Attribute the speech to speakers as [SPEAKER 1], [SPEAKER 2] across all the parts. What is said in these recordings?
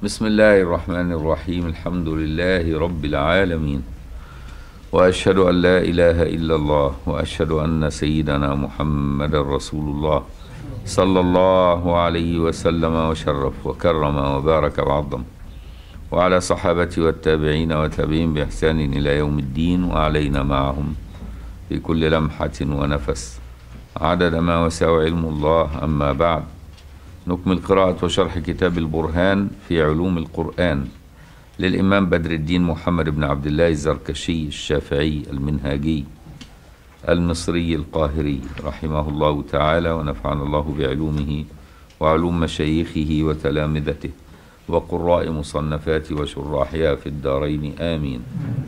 [SPEAKER 1] بسم الله الرحمن الرحيم الحمد لله رب العالمين واشهد ان لا اله الا الله واشهد ان سيدنا محمد رسول الله صلى الله عليه وسلم وشرف وكرم وبارك وعظم وعلى صحابته والتابعين وتابعين باحسان الى يوم الدين وعلينا معهم في كل لمحه ونفس عدد ما وسع علم الله اما بعد نكمل قراءة وشرح كتاب البرهان في علوم القرآن للإمام بدر الدين محمد بن عبد الله الزركشي الشافعي المنهاجي المصري القاهري رحمه الله تعالى ونفعنا الله بعلومه وعلوم مشايخه وتلامذته وقراء مصنفات وشراحها في الدارين آمين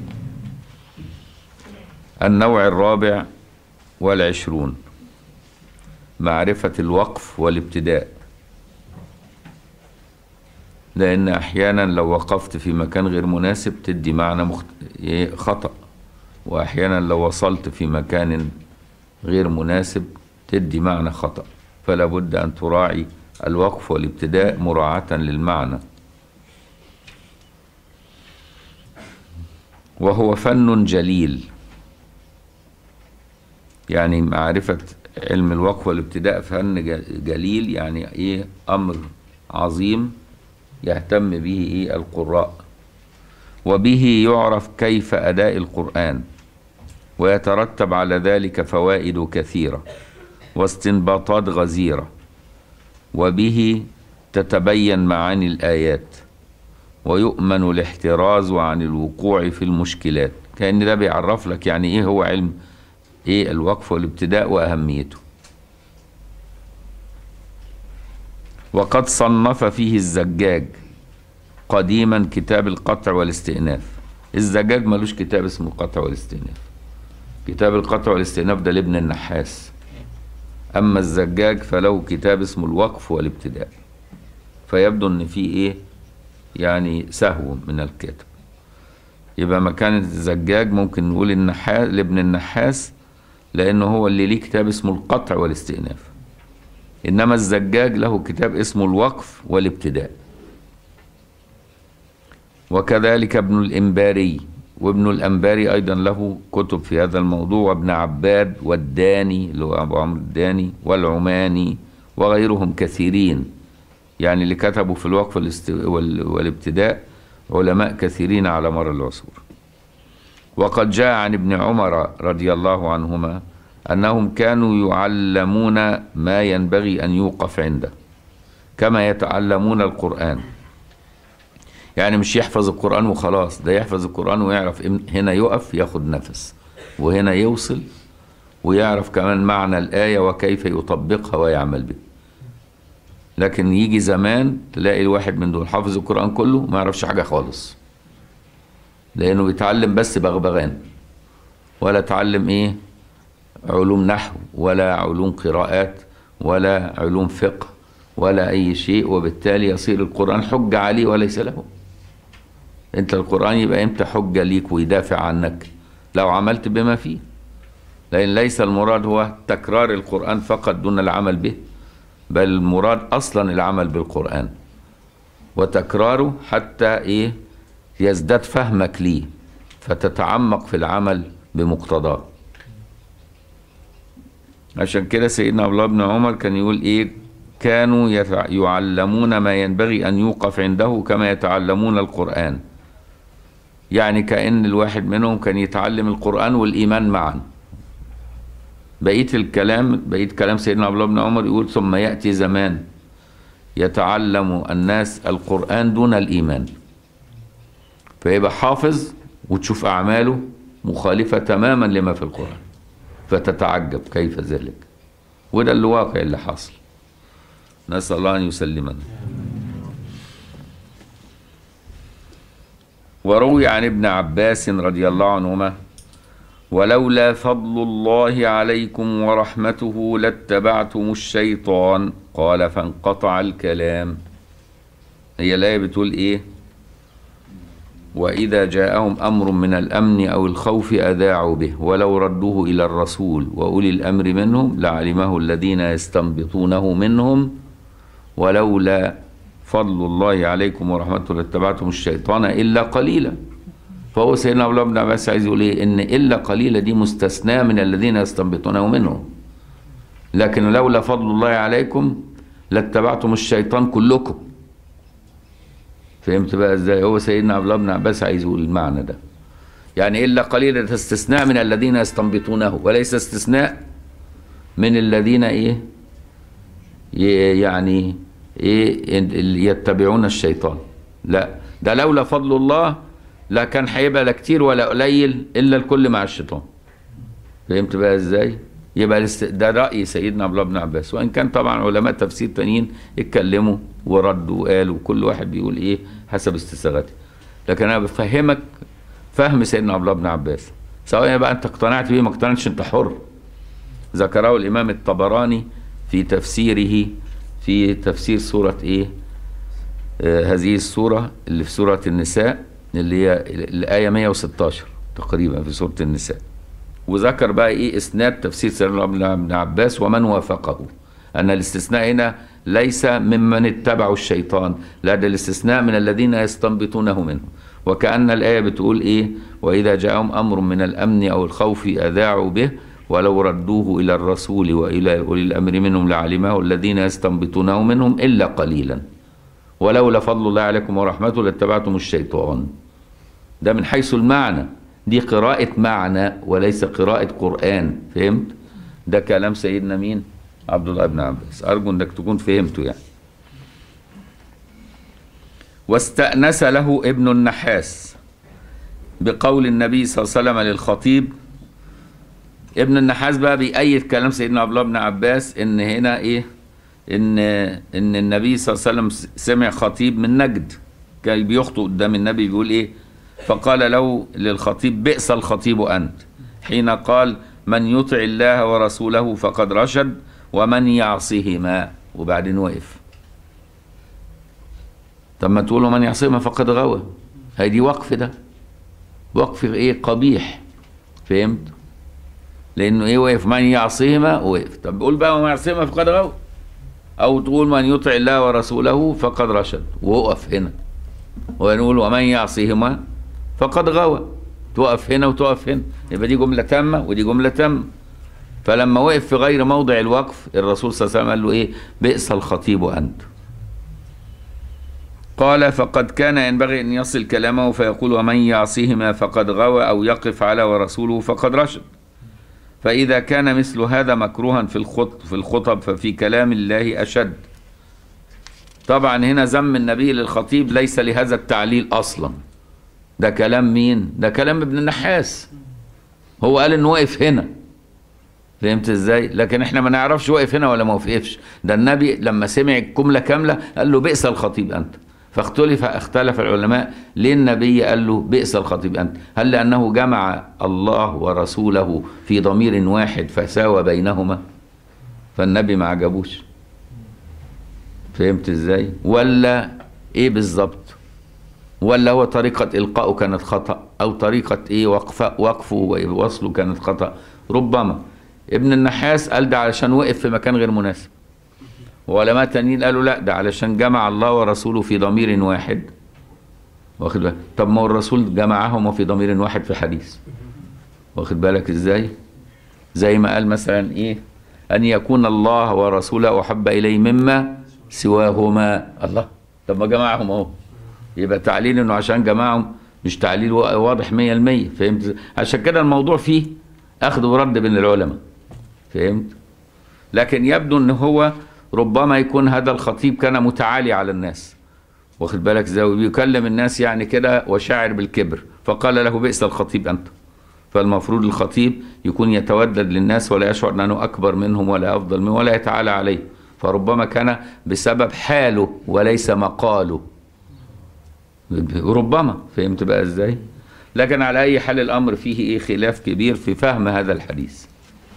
[SPEAKER 1] النوع الرابع والعشرون معرفة الوقف والابتداء لأن أحيانا لو وقفت في مكان غير مناسب تدي معنى مخت... خطأ وأحيانا لو وصلت في مكان غير مناسب تدي معنى خطأ فلا بد أن تراعي الوقف والابتداء مراعاة للمعنى وهو فن جليل يعني معرفة علم الوقف والابتداء فن جليل يعني ايه امر عظيم يهتم به ايه القراء وبه يعرف كيف اداء القران ويترتب على ذلك فوائد كثيره واستنباطات غزيره وبه تتبين معاني الايات ويؤمن الاحتراز عن الوقوع في المشكلات كان ده بيعرف لك يعني ايه هو علم ايه الوقف والابتداء واهميته وقد صنف فيه الزجاج قديما كتاب القطع والاستئناف الزجاج ملوش كتاب اسمه القطع والاستئناف كتاب القطع والاستئناف ده لابن النحاس اما الزجاج فله كتاب اسمه الوقف والابتداء فيبدو ان في ايه يعني سهو من الكاتب يبقى مكان الزجاج ممكن نقول النحاس لابن النحاس لانه هو اللي ليه كتاب اسمه القطع والاستئناف انما الزجاج له كتاب اسمه الوقف والابتداء وكذلك ابن الانباري وابن الانباري ايضا له كتب في هذا الموضوع وابن عباد والداني اللي هو ابو عمرو الداني والعماني وغيرهم كثيرين يعني اللي كتبوا في الوقف والابتداء علماء كثيرين على مر العصور وقد جاء عن ابن عمر رضي الله عنهما انهم كانوا يعلمون ما ينبغي ان يوقف عنده كما يتعلمون القران يعني مش يحفظ القران وخلاص ده يحفظ القران ويعرف هنا يقف ياخد نفس وهنا يوصل ويعرف كمان معنى الايه وكيف يطبقها ويعمل بها لكن يجي زمان تلاقي الواحد من دول حافظ القران كله ما يعرفش حاجه خالص لانه بيتعلم بس بغبغان ولا تعلم ايه علوم نحو ولا علوم قراءات ولا علوم فقه ولا اي شيء وبالتالي يصير القران حجه عليه وليس له انت القران يبقى امتى حجه ليك ويدافع عنك لو عملت بما فيه لان ليس المراد هو تكرار القران فقط دون العمل به بل المراد اصلا العمل بالقران وتكراره حتى ايه يزداد فهمك ليه فتتعمق في العمل بمقتضاه عشان كده سيدنا عبد الله بن عمر كان يقول ايه كانوا يعلمون ما ينبغي ان يوقف عنده كما يتعلمون القران يعني كأن الواحد منهم كان يتعلم القرآن والإيمان معا بقية الكلام بقية كلام سيدنا عبد الله بن عمر يقول ثم يأتي زمان يتعلم الناس القرآن دون الإيمان فيبقى حافظ وتشوف أعماله مخالفة تماما لما في القرآن فتتعجب كيف ذلك وده الواقع اللي حاصل نسأل الله أن يسلمنا وروي عن ابن عباس رضي الله عنهما ولولا فضل الله عليكم ورحمته لاتبعتم الشيطان قال فانقطع الكلام هي الآية بتقول إيه وإذا جاءهم أمر من الأمن أو الخوف أذاعوا به ولو ردوه إلى الرسول وأولي الأمر منهم لعلمه الذين يستنبطونه منهم ولولا فضل الله عليكم ورحمته لاتبعتم الشيطان الا قليلا فهو سيدنا عبد الله بن عباس عايز يقول ايه ان الا قليلا دي مستثناه من الذين يستنبطونه منهم لكن لولا فضل الله عليكم لاتبعتم الشيطان كلكم فهمت بقى ازاي هو سيدنا عبد الله بن عباس عايز يقول المعنى ده يعني الا قليلا استثناء من الذين يستنبطونه وليس استثناء من الذين ايه ي- يعني ايه يتبعون الشيطان لا ده لولا فضل الله لا كان هيبقى لا كتير ولا قليل الا الكل مع الشيطان فهمت بقى ازاي يبقى الاست- ده راي سيدنا عبد الله بن عباس وان كان طبعا علماء تفسير تانيين اتكلموا وردوا وقالوا كل واحد بيقول ايه حسب استساغته لكن انا بفهمك فهم سيدنا عبد الله بن عباس سواء بقى انت اقتنعت بيه ما اقتنعتش انت حر ذكره الامام الطبراني في تفسيره في تفسير سوره ايه آه هذه السوره اللي في سوره النساء اللي هي الايه 116 تقريبا في سوره النساء وذكر بقى ايه اسناد تفسير سيدنا عبد الله بن عباس ومن وافقه ان الاستثناء هنا ليس ممن اتبعوا الشيطان لا ده الاستثناء من الذين يستنبطونه منه وكأن الآية بتقول إيه وإذا جاءهم أمر من الأمن أو الخوف أذاعوا به ولو ردوه إلى الرسول وإلى أولي الأمر منهم لعلمه الذين يستنبطونه منهم إلا قليلا ولولا فضل الله عليكم ورحمته لاتبعتم الشيطان ده من حيث المعنى دي قراءة معنى وليس قراءة قرآن فهمت ده كلام سيدنا مين عبد الله بن عباس أرجو أنك تكون فهمته يعني واستأنس له ابن النحاس بقول النبي صلى الله عليه وسلم للخطيب ابن النحاس بقى بيأيد كلام سيدنا عبد الله بن عباس ان هنا ايه ان ان النبي صلى الله عليه وسلم سمع خطيب من نجد كان بيخطب قدام النبي بيقول ايه فقال له للخطيب بئس الخطيب انت حين قال من يطع الله ورسوله فقد رشد ومن يعصهما وبعدين وقف طب ما تقولوا من يعصيهما فقد غوى هي دي وقف ده وقف ايه قبيح فهمت لانه ايه وقف من يعصيهما وقف طب قول بقى ومن يعصيهما فقد غوى او تقول من يطع الله ورسوله فقد رشد ووقف هنا ونقول ومن يعصيهما فقد غوى توقف هنا وتقف هنا يبقى دي جمله تامه ودي جمله تامه فلما وقف في غير موضع الوقف الرسول صلى الله عليه وسلم قال له ايه بئس الخطيب انت قال فقد كان ينبغي ان يصل كلامه فيقول ومن يعصيهما فقد غوى او يقف على ورسوله فقد رشد فاذا كان مثل هذا مكروها في الخط في الخطب ففي كلام الله اشد طبعا هنا ذم النبي للخطيب ليس لهذا التعليل اصلا ده كلام مين ده كلام ابن النحاس هو قال انه وقف هنا فهمت ازاي لكن احنا ما نعرفش وقف هنا ولا ما وقفش ده النبي لما سمع الجمله كامله قال له بئس الخطيب انت فاختلف اختلف العلماء ليه النبي قال له بئس الخطيب انت هل لانه جمع الله ورسوله في ضمير واحد فساوى بينهما فالنبي ما عجبوش فهمت ازاي ولا ايه بالظبط ولا هو طريقة إلقائه كانت خطأ أو طريقة إيه وقفه وقفه ووصله كانت خطأ ربما ابن النحاس قال ده علشان وقف في مكان غير مناسب وعلماء تانيين قالوا لا ده علشان جمع الله ورسوله في ضمير واحد واخد بالك طب ما هو الرسول جمعهما في ضمير واحد في حديث واخد بالك ازاي زي ما قال مثلا ايه ان يكون الله ورسوله احب اليه مما سواهما الله طب ما جمعهم اهو يبقى تعليل انه عشان جمعهم مش تعليل واضح 100% فهمت عشان كده الموضوع فيه اخذ ورد بين العلماء فهمت لكن يبدو ان هو ربما يكون هذا الخطيب كان متعالي على الناس واخد بالك ازاي وبيكلم الناس يعني كده وشاعر بالكبر فقال له بئس الخطيب انت فالمفروض الخطيب يكون يتودد للناس ولا يشعر انه اكبر منهم ولا افضل منهم ولا يتعالى عليه فربما كان بسبب حاله وليس مقاله ربما فهمت بقى ازاي لكن على اي حال الامر فيه ايه خلاف كبير في فهم هذا الحديث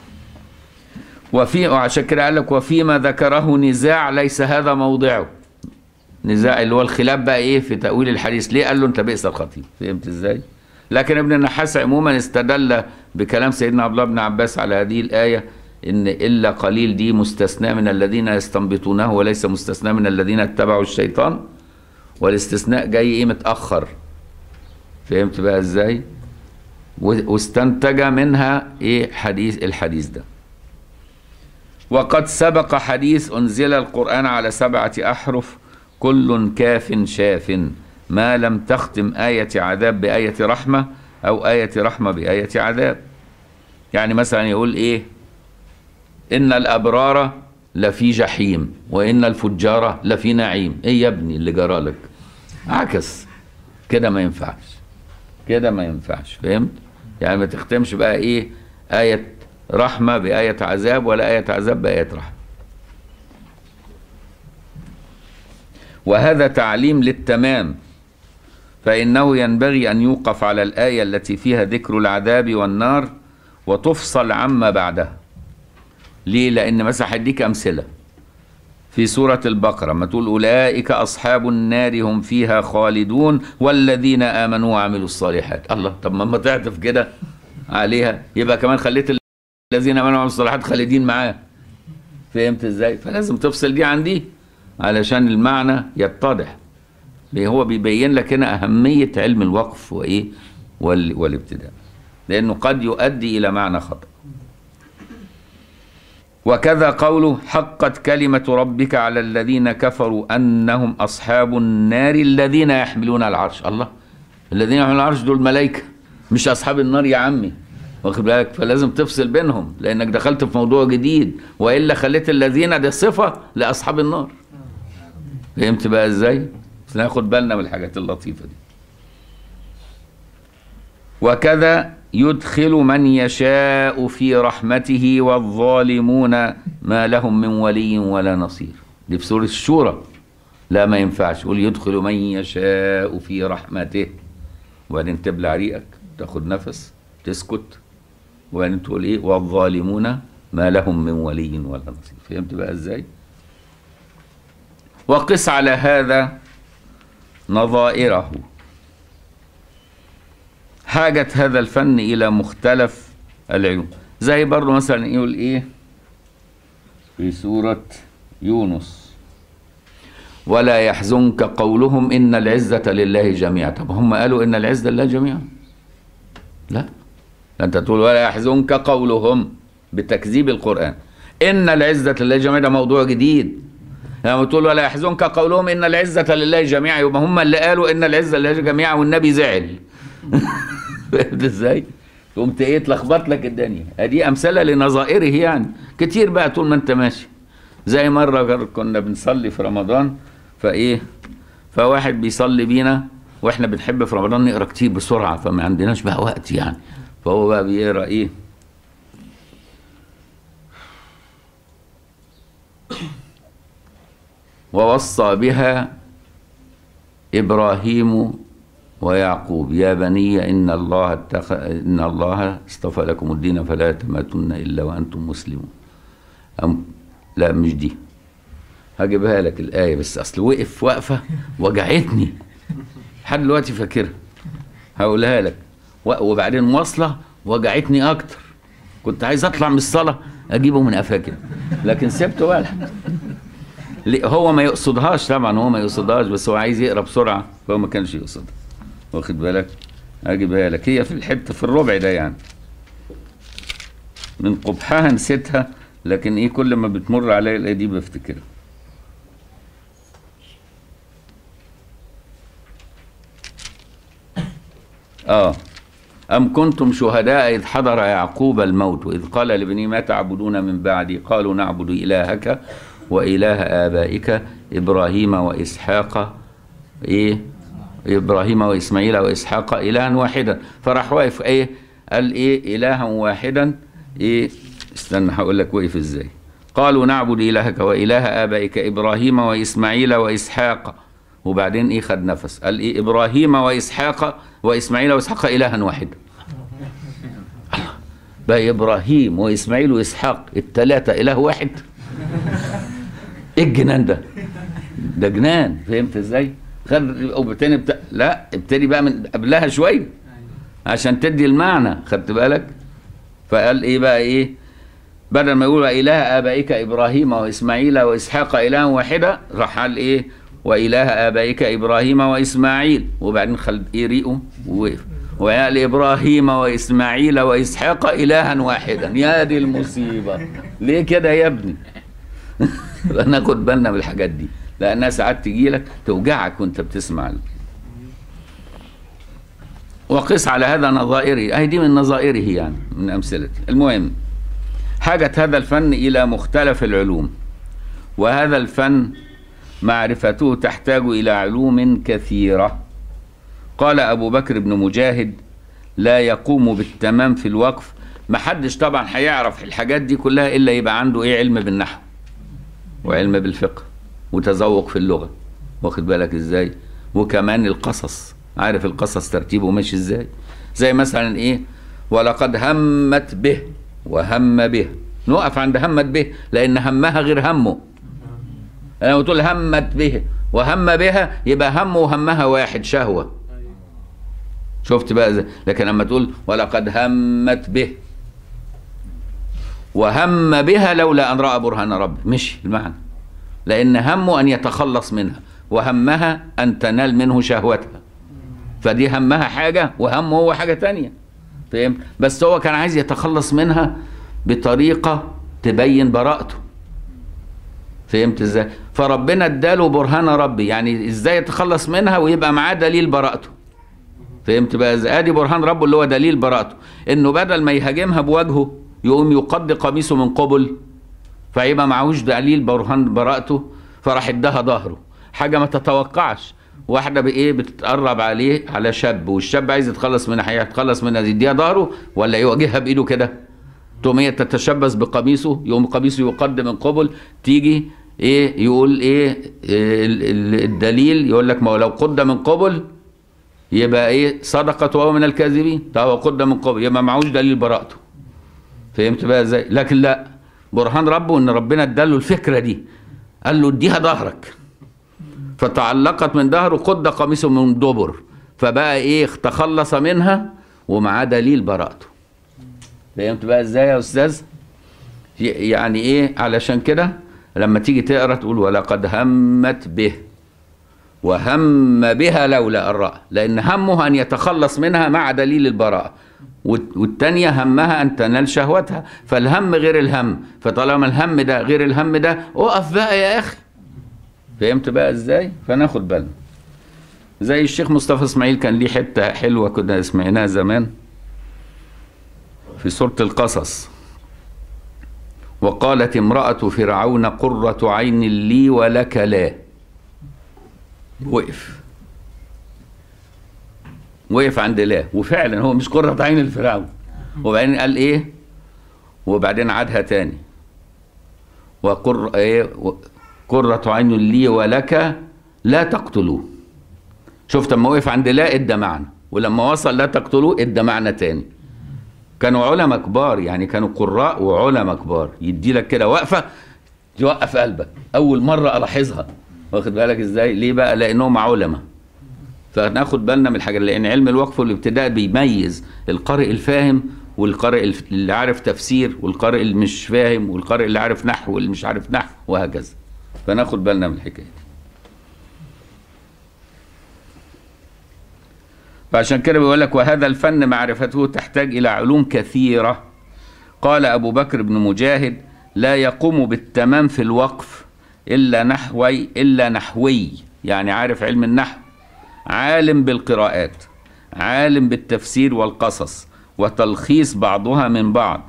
[SPEAKER 1] وفي وعشان كده قال لك وفيما ذكره نزاع ليس هذا موضعه نزاع اللي هو الخلاف بقى ايه في تاويل الحديث ليه قال له انت بئس الخطيب فهمت ازاي لكن ابن النحاس عموما استدل بكلام سيدنا عبد الله بن عباس على هذه الايه ان الا قليل دي مستثنى من الذين يستنبطونه وليس مستثنى من الذين اتبعوا الشيطان والاستثناء جاي ايه متاخر فهمت بقى ازاي و- واستنتج منها ايه حديث الحديث ده وقد سبق حديث انزل القران على سبعه احرف كل كاف شاف ما لم تختم ايه عذاب بايه رحمه او ايه رحمه بايه عذاب يعني مثلا يقول ايه ان الابرار لفي جحيم وان الفجار لفي نعيم ايه يا ابني اللي جرالك عكس كده ما ينفعش كده ما ينفعش فهمت يعني ما تختمش بقى ايه آية رحمة بآية عذاب ولا آية عذاب بآية رحمة وهذا تعليم للتمام فإنه ينبغي أن يوقف على الآية التي فيها ذكر العذاب والنار وتفصل عما بعدها ليه لأن مثلا هديك أمثلة في سورة البقرة ما تقول أولئك أصحاب النار هم فيها خالدون والذين آمنوا وعملوا الصالحات الله طب ما ما تعطف كده عليها يبقى كمان خليت الذين آمنوا وعملوا الصالحات خالدين معاه فهمت ازاي فلازم تفصل دي عن دي علشان المعنى يتضح هو بيبين لك هنا أهمية علم الوقف وإيه وال... والابتداء لأنه قد يؤدي إلى معنى خطأ وكذا قوله حقت كلمة ربك على الذين كفروا أنهم أصحاب النار الذين يحملون العرش الله الذين يحملون العرش دول ملائكة مش أصحاب النار يا عمي واخد بالك فلازم تفصل بينهم لأنك دخلت في موضوع جديد وإلا خليت الذين دي صفة لأصحاب النار فهمت بقى إزاي؟ بس ناخد بالنا من الحاجات اللطيفة دي وكذا يدخل من يشاء في رحمته والظالمون ما لهم من ولي ولا نصير دي في سورة الشورى لا ما ينفعش قول يدخل من يشاء في رحمته وبعدين تبلع ريقك تاخد نفس تسكت وبعدين تقول ايه والظالمون ما لهم من ولي ولا نصير فهمت بقى ازاي وقس على هذا نظائره حاجة هذا الفن إلى مختلف العلوم زي برضه مثلا يقول إيه في سورة يونس ولا يحزنك قولهم إن العزة لله جميعا طب هم قالوا إن العزة لله جميعا لا أنت تقول ولا يحزنك قولهم بتكذيب القرآن إن العزة لله جميعا ده موضوع جديد لما تقول ولا يحزنك قولهم إن العزة لله جميعا يبقى هم اللي قالوا إن العزة لله جميعا والنبي زعل فهمت ازاي؟ قمت ايه تلخبط لك الدنيا ادي امثله لنظائره يعني كتير بقى طول ما انت ماشي زي مره كنا بنصلي في رمضان فايه فواحد بيصلي بينا واحنا بنحب في رمضان نقرا كتير بسرعه فما عندناش بقى وقت يعني فهو بقى بيقرا ايه ووصى بها ابراهيم ويعقوب يا بني إن الله اتخ... إن الله اصطفى لكم الدين فلا تماتن إلا وأنتم مسلمون أم... لا مش دي هجيبها لك الآية بس أصل وقف وقفة وجعتني لحد دلوقتي فاكرها هقولها لك و... وبعدين مواصلة وجعتني أكتر كنت عايز أطلع من الصلاة أجيبه من قفاه كده لكن سبته بقى هو ما يقصدهاش طبعا هو ما يقصدهاش بس هو عايز يقرا بسرعه فهو ما كانش يقصدها واخد بالك اجيبها لك هي في الحته في الربع ده يعني من قبحها نسيتها لكن ايه كل ما بتمر عليا الايه دي بفتكرها اه أم كنتم شهداء إذ حضر يعقوب الموت إذ قال لبني ما تعبدون من بعدي قالوا نعبد إلهك وإله آبائك إبراهيم وإسحاق إيه إبراهيم وإسماعيل وإسحاق إلها واحدا فراح واقف إيه قال إيه إلها واحدا إيه استنى هقول لك وقف إزاي قالوا نعبد إلهك وإله آبائك إبراهيم وإسماعيل وإسحاق وبعدين إيه خد نفس قال إيه إبراهيم وإسحاق وإسماعيل وإسحاق إلها واحدا بقى إبراهيم وإسماعيل وإسحاق الثلاثة إله واحد ايه الجنان ده ده جنان فهمت ازاي خد وبالتاني بتا... لا ابتدي بقى من قبلها شويه عشان تدي المعنى خدت بالك فقال ايه بقى ايه بدل ما يقول إله آبائك إبراهيم وإسماعيل وإسحاق إلها واحدة راح قال إيه وإله آبائك إبراهيم وإسماعيل وبعدين خل إيه ريقه ووقف وقال إبراهيم وإسماعيل وإسحاق إلها واحدا يا دي المصيبة ليه كده يا ابني ناخد بالنا من الحاجات دي لأنها ساعات تجي لك توجعك وأنت بتسمع وقس على هذا نظائره أهي دي من نظائره يعني من أمثلته المهم حاجة هذا الفن إلى مختلف العلوم وهذا الفن معرفته تحتاج إلى علوم كثيرة قال أبو بكر بن مجاهد لا يقوم بالتمام في الوقف محدش طبعا هيعرف الحاجات دي كلها إلا يبقى عنده إيه علم بالنحو وعلم بالفقه وتذوق في اللغة واخد بالك إزاي وكمان القصص عارف القصص ترتيبه ماشي إزاي زي مثلا إيه ولقد همت به وهم به نقف عند همت به لأن همها غير همه لما تقول همت به وهم بها يبقى همه وهمها واحد شهوة شفت بقى زي. لكن لما تقول ولقد همت به وهم بها لولا أن رأى برهان رب مش المعنى لأن همه أن يتخلص منها وهمها أن تنال منه شهوتها فدي همها حاجة وهمه هو حاجة تانية فهمت بس هو كان عايز يتخلص منها بطريقة تبين براءته فهمت ازاي فربنا اداله برهان ربي يعني ازاي يتخلص منها ويبقى معاه دليل براءته فهمت بقى ازاي ادي برهان ربه اللي هو دليل براءته انه بدل ما يهاجمها بوجهه يقوم يقضي قميصه من قبل فيبقى معهوش دليل برهان براءته فراح اداها ظهره حاجه ما تتوقعش واحده بايه بتتقرب عليه على شاب والشاب عايز يتخلص منها هيتخلص منها يديها ظهره ولا يواجهها بايده كده تقوم هي تتشبث بقميصه يقوم قميصه يقد من قبل تيجي ايه يقول ايه, إيه الدليل يقول لك ما هو لو قد من قبل يبقى ايه صدقة وهو من الكاذبين طب هو قد من قبل يبقى معهوش دليل براءته فهمت بقى ازاي لكن لا برهان ربه ان ربنا اداله الفكرة دي قال له اديها ظهرك فتعلقت من ظهره قد قميصه من دبر فبقى ايه تخلص منها ومعاه دليل براءته فهمت بقى ازاي يا استاذ يعني ايه علشان كده لما تيجي تقرا تقول ولقد همت به وهم بها لولا ان راى لان همه ان يتخلص منها مع دليل البراءه والتانية همها أن تنال شهوتها فالهم غير الهم فطالما الهم ده غير الهم ده اقف بقى يا أخي فهمت بقى إزاي فناخد بالنا زي الشيخ مصطفى إسماعيل كان ليه حتة حلوة كنا سمعناها زمان في سورة القصص وقالت امرأة فرعون قرة عين لي ولك لا وقف وقف عند لا وفعلا هو مش قرة عين الفرعون وبعدين قال ايه وبعدين عادها تاني وقر ايه قرة عين لي ولك لا تقتلوه شفت لما وقف عند لا ادى معنى ولما وصل لا تقتلوه ادى معنى تاني كانوا علماء كبار يعني كانوا قراء وعلماء كبار يدي لك كده وقفه توقف قلبك اول مره الاحظها واخد بالك ازاي ليه بقى لانهم علماء فناخد بالنا من الحاجه لان علم الوقف والابتداء بيميز القارئ الفاهم والقارئ اللي عارف تفسير والقارئ اللي مش فاهم والقارئ اللي عارف نحو واللي مش عارف نحو وهكذا فناخد بالنا من الحكايه دي فعشان كده بيقول لك وهذا الفن معرفته تحتاج إلى علوم كثيرة قال أبو بكر بن مجاهد لا يقوم بالتمام في الوقف إلا نحوي إلا نحوي يعني عارف علم النحو عالم بالقراءات عالم بالتفسير والقصص وتلخيص بعضها من بعض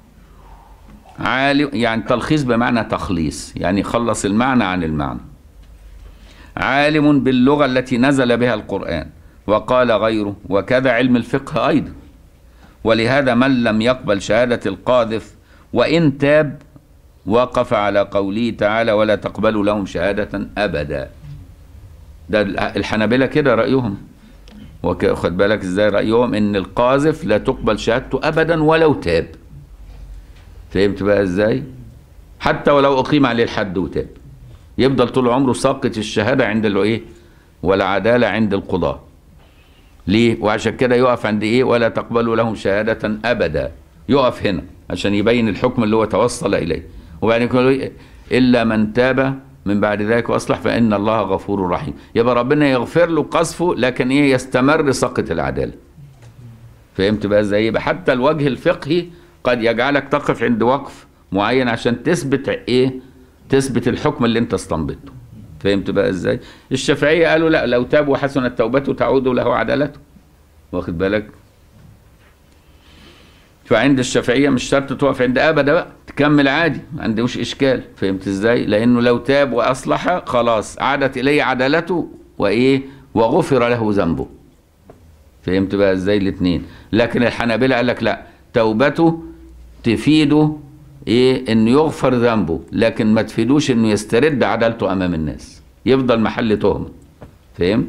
[SPEAKER 1] عالم يعني تلخيص بمعنى تخليص يعني خلص المعنى عن المعنى عالم باللغة التي نزل بها القرآن وقال غيره وكذا علم الفقه أيضا ولهذا من لم يقبل شهادة القاذف وإن تاب وقف على قوله تعالى ولا تقبلوا لهم شهادة أبدا ده الحنابلة كده رأيهم واخد بالك ازاي رأيهم ان القاذف لا تقبل شهادته أبدا ولو تاب فهمت بقى ازاي حتى ولو أقيم عليه الحد وتاب يفضل طول عمره ساقط الشهادة عند الايه والعدالة عند القضاة ليه وعشان كده يقف عند ايه ولا تقبلوا لهم شهادة ابدا يقف هنا عشان يبين الحكم اللي هو توصل اليه وبعدين يقول إيه؟ الا من تاب من بعد ذلك واصلح فان الله غفور رحيم يبقى ربنا يغفر له قذفه لكن ايه يستمر سقط العداله فهمت بقى ازاي يبقى حتى الوجه الفقهي قد يجعلك تقف عند وقف معين عشان تثبت ايه تثبت الحكم اللي انت استنبطته فهمت بقى ازاي الشافعيه قالوا لا لو تاب وحسنت توبته تعود له عدالته واخد بالك فعند الشافعيه مش شرط تقف عند ابدا بقى تكمل عادي ما عندوش اشكال فهمت ازاي لانه لو تاب واصلح خلاص عادت اليه عدالته وايه وغفر له ذنبه فهمت بقى ازاي الاثنين لكن الحنابلة قال لك لا توبته تفيده ايه انه يغفر ذنبه لكن ما تفيدوش انه يسترد عدالته امام الناس يفضل محل تهمه فهمت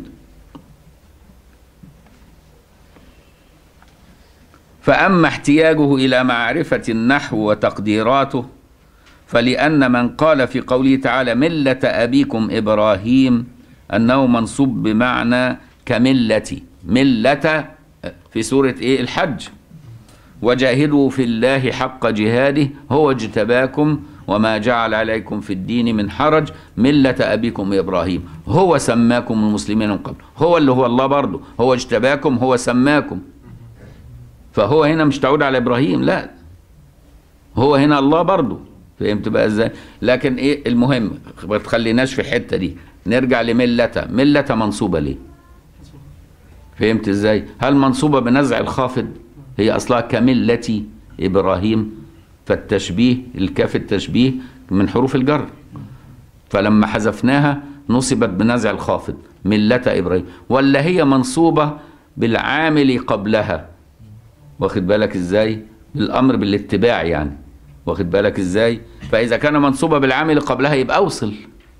[SPEAKER 1] فاما احتياجه الى معرفه النحو وتقديراته فلان من قال في قوله تعالى مله ابيكم ابراهيم انه منصوب بمعنى كملتي مله في سوره ايه الحج وجاهدوا في الله حق جهاده هو اجتباكم وما جعل عليكم في الدين من حرج ملة أبيكم إبراهيم هو سماكم المسلمين من قبل هو اللي هو الله برضه هو اجتباكم هو سماكم فهو هنا مش تعود على إبراهيم لا هو هنا الله برضه فهمت بقى ازاي لكن ايه المهم ما تخليناش في الحته دي نرجع لملة ملة منصوبة ليه فهمت ازاي هل منصوبة بنزع الخافض هي اصلها كملة ابراهيم فالتشبيه الكاف التشبيه من حروف الجر فلما حذفناها نصبت بنزع الخافض ملة ابراهيم ولا هي منصوبة بالعامل قبلها واخد بالك ازاي الامر بالاتباع يعني واخد بالك ازاي فاذا كان منصوبة بالعامل قبلها يبقى اوصل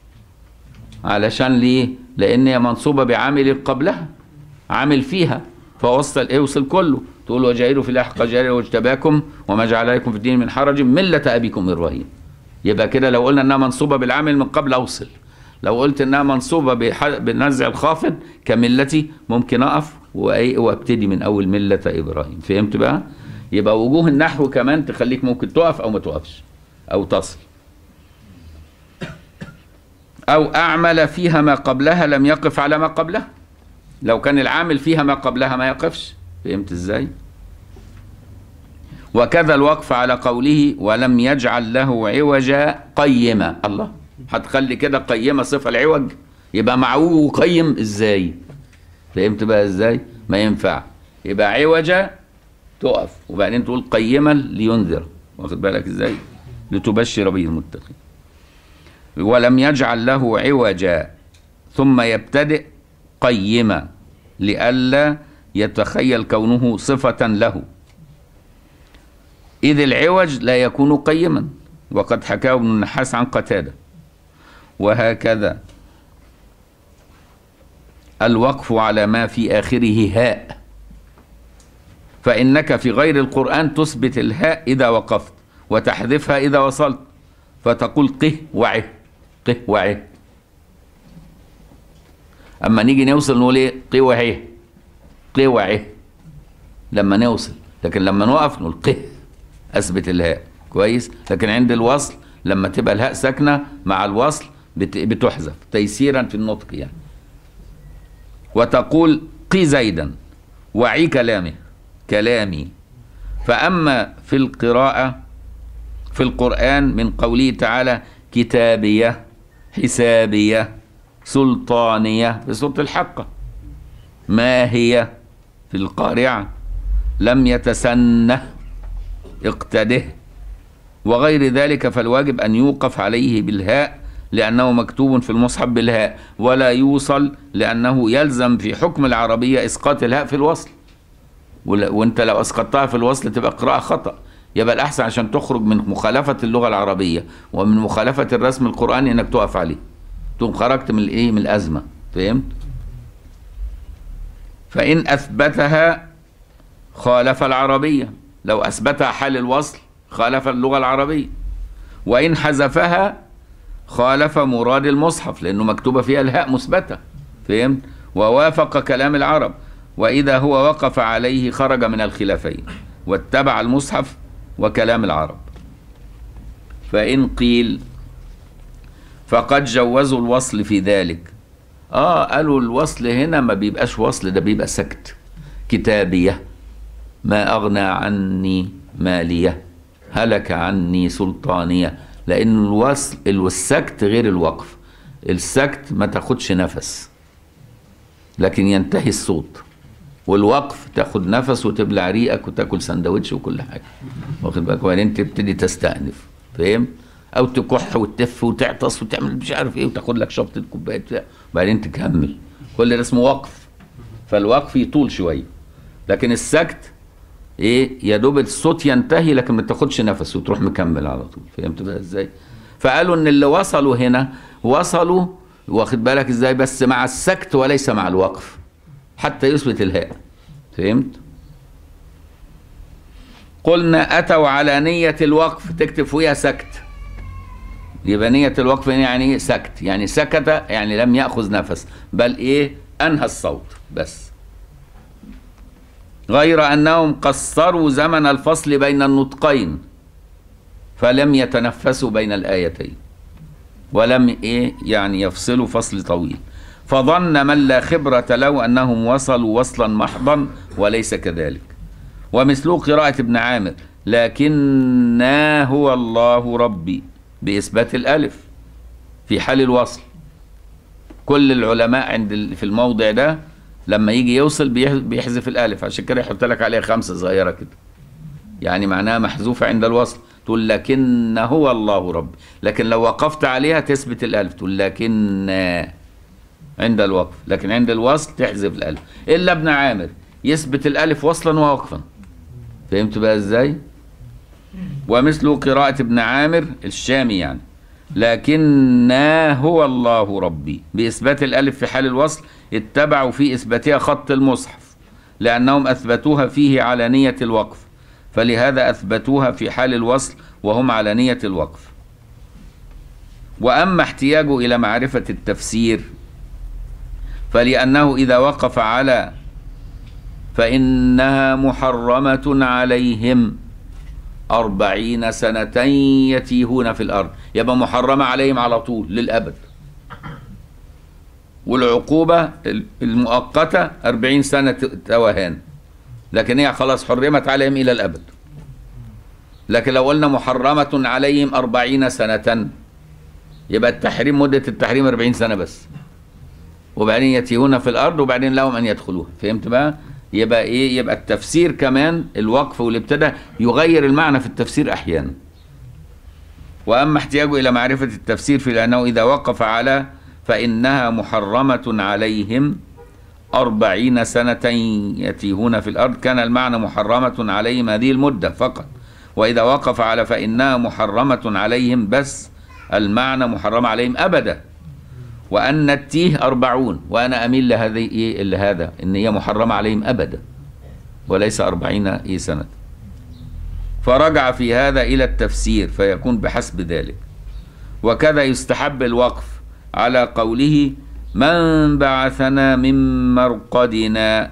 [SPEAKER 1] علشان ليه لان هي منصوبة بعامل قبلها عامل فيها فوصل اوصل كله تقول وجاهدوا في الله حق جاهده واجتباكم وما جعل عليكم في الدين من حرج ملة ابيكم ابراهيم يبقى كده لو قلنا انها منصوبة بالعامل من قبل اوصل لو قلت انها منصوبة بح- بنزع الخافض كملتي ممكن اقف وايه وابتدي من اول ملة ابراهيم فهمت بقى يبقى وجوه النحو كمان تخليك ممكن تقف او ما تقفش او تصل او اعمل فيها ما قبلها لم يقف على ما قبلها لو كان العامل فيها ما قبلها ما يقفش فهمت ازاي وكذا الوقف على قوله ولم يجعل له عوجا قيما الله هتخلي كده قيمة صفة العوج يبقى معوج وقيم ازاي فهمت بقى ازاي ما ينفع يبقى عوجا تقف وبعدين تقول قيما لينذر واخد بالك ازاي لتبشر به المتقين ولم يجعل له عوجا ثم يبتدئ قيما لئلا يتخيل كونه صفة له إذ العوج لا يكون قيما وقد حكاه ابن النحاس عن قتادة وهكذا الوقف على ما في آخره هاء فإنك في غير القرآن تثبت الهاء إذا وقفت وتحذفها إذا وصلت فتقول قه وعه قه وعه اما نيجي نوصل نقول ايه قوعه قوعه لما نوصل لكن لما نقف نقول قه اثبت الهاء كويس لكن عند الوصل لما تبقى الهاء ساكنه مع الوصل بت- بتحذف تيسيرا في النطق يعني وتقول قي زيدا وعي كلامه كلامي فاما في القراءه في القران من قوله تعالى كتابيه حسابيه سلطانية في سورة الحقة ما هي في القارعة لم يتسنه اقتده وغير ذلك فالواجب أن يوقف عليه بالهاء لأنه مكتوب في المصحف بالهاء ولا يوصل لأنه يلزم في حكم العربية إسقاط الهاء في الوصل ول- وانت لو اسقطتها في الوصل تبقى قراءة خطأ يبقى الأحسن عشان تخرج من مخالفة اللغة العربية ومن مخالفة الرسم القرآني انك تقف عليه تقوم خرجت من الايه من الازمه فهمت فان اثبتها خالف العربيه لو اثبتها حال الوصل خالف اللغه العربيه وان حذفها خالف مراد المصحف لانه مكتوبه فيها الهاء مثبته فهمت ووافق كلام العرب واذا هو وقف عليه خرج من الخلافين واتبع المصحف وكلام العرب فإن قيل فقد جوزوا الوصل في ذلك اه قالوا الوصل هنا ما بيبقاش وصل ده بيبقى سكت كتابية ما أغنى عني مالية هلك عني سلطانية لأن الوصل السكت غير الوقف السكت ما تاخدش نفس لكن ينتهي الصوت والوقف تاخد نفس وتبلع ريقك وتاكل سندوتش وكل حاجه واخد بالك وبعدين تبتدي تستأنف فاهم او تكح وتف وتعطس وتعمل مش عارف ايه وتاخد لك شفطه كوبايه بتاع وبعدين تكمل كل ده اسمه وقف فالوقف يطول شويه لكن السكت ايه يا دوب الصوت ينتهي لكن ما تاخدش نفس وتروح مكمل على طول فهمت بقى ازاي فقالوا ان اللي وصلوا هنا وصلوا واخد بالك ازاي بس مع السكت وليس مع الوقف حتى يثبت الهاء فهمت قلنا اتوا على نيه الوقف تكتب فيها سكت يبقى نيه الوقف يعني ايه سكت يعني سكت يعني لم ياخذ نفس بل ايه انهى الصوت بس غير انهم قصروا زمن الفصل بين النطقين فلم يتنفسوا بين الايتين ولم ايه يعني يفصلوا فصل طويل فظن من لا خبرة له أنهم وصلوا وصلا محضا وليس كذلك ومثل قراءة ابن عامر لكنا هو الله ربي بإثبات الألف في حال الوصل كل العلماء عند في الموضع ده لما يجي يوصل بيحذف الألف عشان كده يحط لك عليها خمسة صغيرة كده يعني معناها محذوفة عند الوصل تقول لكن هو الله ربي لكن لو وقفت عليها تثبت الألف تقول لكن عند الوقف لكن عند الوصل تحذف الألف إلا ابن عامر يثبت الألف وصلا ووقفا فهمت بقى إزاي ومثل قراءة ابن عامر الشامي يعني لكنا هو الله ربي بإثبات الألف في حال الوصل اتبعوا في إثباتها خط المصحف لأنهم أثبتوها فيه على نية الوقف فلهذا أثبتوها في حال الوصل وهم على نية الوقف وأما احتياجه إلى معرفة التفسير فلأنه إذا وقف على فإنها محرمة عليهم أربعين سنة يتيهون في الأرض يبقى محرمة عليهم على طول للأبد والعقوبة المؤقتة أربعين سنة توهان لكن هي خلاص حرمت عليهم إلى الأبد لكن لو قلنا محرمة عليهم أربعين سنة يبقى التحريم مدة التحريم أربعين سنة بس وبعدين يتيهون في الأرض وبعدين لهم أن يدخلوها فهمت بقى يبقى إيه يبقى التفسير كمان الوقف والابتداء يغير المعنى في التفسير أحيانا وأما احتياجه إلى معرفة التفسير في لأنه إذا وقف على فإنها محرمة عليهم أربعين سنة يتيهون في الأرض كان المعنى محرمة عليهم هذه المدة فقط وإذا وقف على فإنها محرمة عليهم بس المعنى محرم عليهم أبدا وأن التيه أربعون وأنا أميل لهذه إيه لهذا إن هي محرمة عليهم أبدا وليس أربعين إيه سنة فرجع في هذا إلى التفسير فيكون بحسب ذلك وكذا يستحب الوقف على قوله من بعثنا من مرقدنا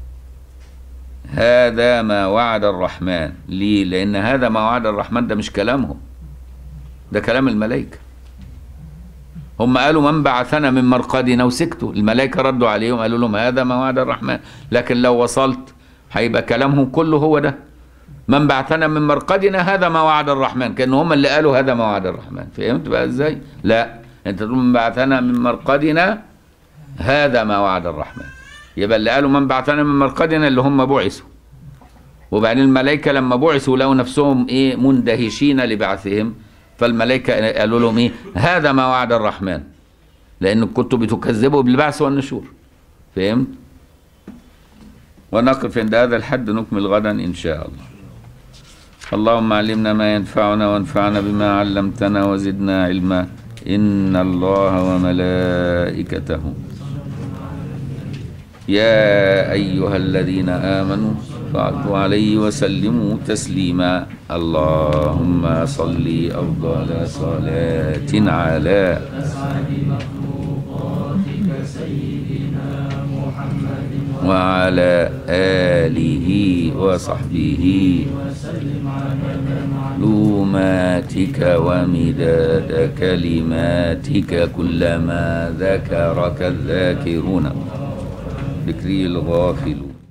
[SPEAKER 1] هذا ما وعد الرحمن ليه لأن هذا ما وعد الرحمن ده مش كلامهم ده كلام الملائكة هم قالوا من بعثنا من مرقدنا وسكتوا الملائكة ردوا عليهم قالوا لهم هذا ما وعد الرحمن لكن لو وصلت هيبقى كلامهم كله هو ده من بعثنا من مرقدنا هذا ما وعد الرحمن كأن هم اللي قالوا هذا ما وعد الرحمن فهمت بقى ازاي لا انت تقول من بعثنا من مرقدنا هذا ما وعد الرحمن يبقى اللي قالوا من بعثنا من مرقدنا اللي هم بعثوا وبعدين الملائكة لما بعثوا لقوا نفسهم ايه مندهشين لبعثهم فالملائكة قالوا لهم ايه هذا ما وعد الرحمن لان كنتوا بتكذبوا بالبعث والنشور فهمت ونقف عند هذا الحد نكمل غدا ان شاء الله اللهم علمنا ما ينفعنا وانفعنا بما علمتنا وزدنا علما إن الله وملائكته يا أيها الذين آمنوا صلوا عليه وسلموا تسليما اللهم صل أفضل صلاة على
[SPEAKER 2] سيدنا محمد
[SPEAKER 1] وعلى آله وصحبه معلوماتك ومداد كلماتك كلما ذكرك الذاكرون ذكري الغافلون